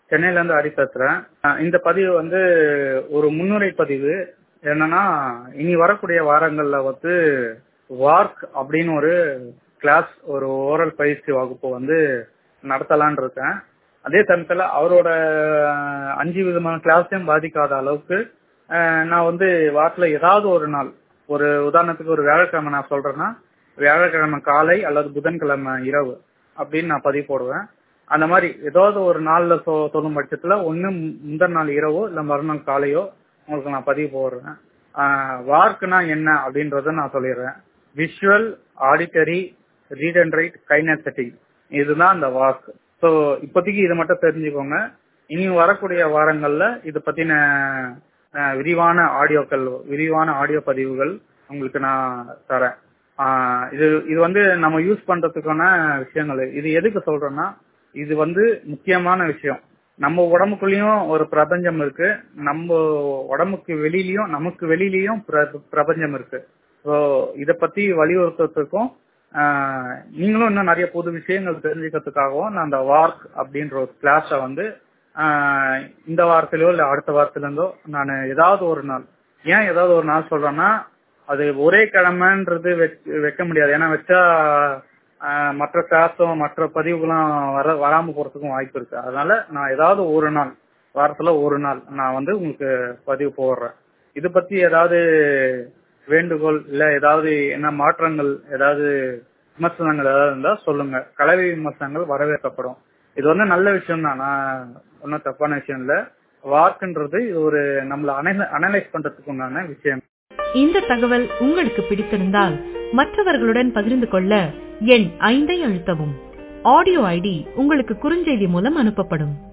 சென்னையில இருந்து ஹரி பேசுறேன் அஹ் இந்த பதிவு வந்து ஒரு முன்னுரை பதிவு என்னன்னா இனி வரக்கூடிய வாரங்கள்ல வந்து வார்க் அப்படின்னு ஒரு கிளாஸ் ஒரு ஓரல் பயிற்சி வகுப்பு வந்து நடத்தலான் இருக்கேன் அதே சமயத்துல அவரோட அஹ், அஞ்சு விதமான கிளாஸையும் பாதிக்காத அளவுக்கு அஹ், நான் வந்து வாரத்துல ஏதாவது ஒரு நாள் ஒரு உதாரணத்துக்கு ஒரு வியாழக்கிழமை நான் சொல்றேன்னா வியாழக்கிழமை காலை அல்லது புதன்கிழமை இரவு அப்படின்னு நான் பதிவு போடுவேன் அந்த மாதிரி ஏதாவது ஒரு நாள்ல சொ- சொல்லும் பட்சத்துல ஒண்ணு மு- முந்தின நாள் இரவோ இல்ல மறுநாள் காலையோ உங்களுக்கு நான் பதிவு போடுறேன் வார்க்குனா என்ன அப்படின்றத நான் சொல்லிடுறேன் visual auditory read and write கைனத்தட்டிக் இதுதான் அந்த வார்க் ஸோ இப்போதைக்கு இதை மட்டும் தெரிஞ்சுக்கோங்க இனி வரக்கூடிய வாரங்கள்ல இது பத்தின அஹ், விரிவான ஆடியோக்கள் விரிவான ஆடியோ பதிவுகள் உங்களுக்கு நான் தரேன் ஆஹ் இது இது வந்து நம்ம யூஸ் பண்றதுக்கான விஷயங்கள் இது எதுக்கு சொல்றேன்னா இது வந்து முக்கியமான விஷயம் நம்ம உடம்புக்குள்ளயும் ஒரு பிரபஞ்சம் இருக்கு நம்ம உடம்புக்கு வெளியிலயும் நமக்கு வெளியிலயும் பிர- பிரபஞ்சம் இருக்கு ஸோ இத பத்தி வலியுறுத்துறதுக்கும் ஆஹ் நீங்களும் இன்னும் நிறைய புது விஷயங்கள் தெரிஞ்சுக்கிறதுக்காகவும் நான் அந்த வார்க் அப்படின்ற ஒரு கிளாஸை வந்து ஆஹ் இந்த வாரத்திலயோ இல்ல அடுத்த வாரத்துல இருந்தோ நான் ஏதாவது ஒரு நாள் ஏன் ஏதாவது ஒரு நாள் சொல்றேன்னா அது ஒரே கிழமைன்றது வெச்- வைக்க முடியாது ஏன்னா வச்சா ஆஹ், மற்ற கிளாஸும் மற்ற பதிவுகளும் வர வராம போறதுக்கும் வாய்ப்பு இருக்கு அதனால நான் ஏதாவது ஒரு நாள் வாரத்துல ஒரு நாள் நான் வந்து உங்களுக்கு பதிவு போடுறேன் இது பத்தி ஏதாவது வேண்டுகோள் இல்ல ஏதாவது என்ன மாற்றங்கள் ஏதாவது விமர்சனங்கள் ஏதாவது இருந்தா சொல்லுங்க கலவை விமர்சனங்கள் வரவேற்கப்படும் இது வந்து நல்ல விஷயம் தான் நான் ஒன்றும் தப்பான விஷயம் இல்ல வார்க்குன்றது இது ஒரு நம்மள அனலைஸ் பண்றதுக்கு உண்டான விஷயம் இந்த தகவல் உங்களுக்கு பிடித்திருந்தால் மற்றவர்களுடன் பகிர்ந்து கொள்ள எண் ஐந்தை அழுத்தவும் ஆடியோ ஐடி உங்களுக்கு குறுஞ்செய்தி மூலம் அனுப்பப்படும்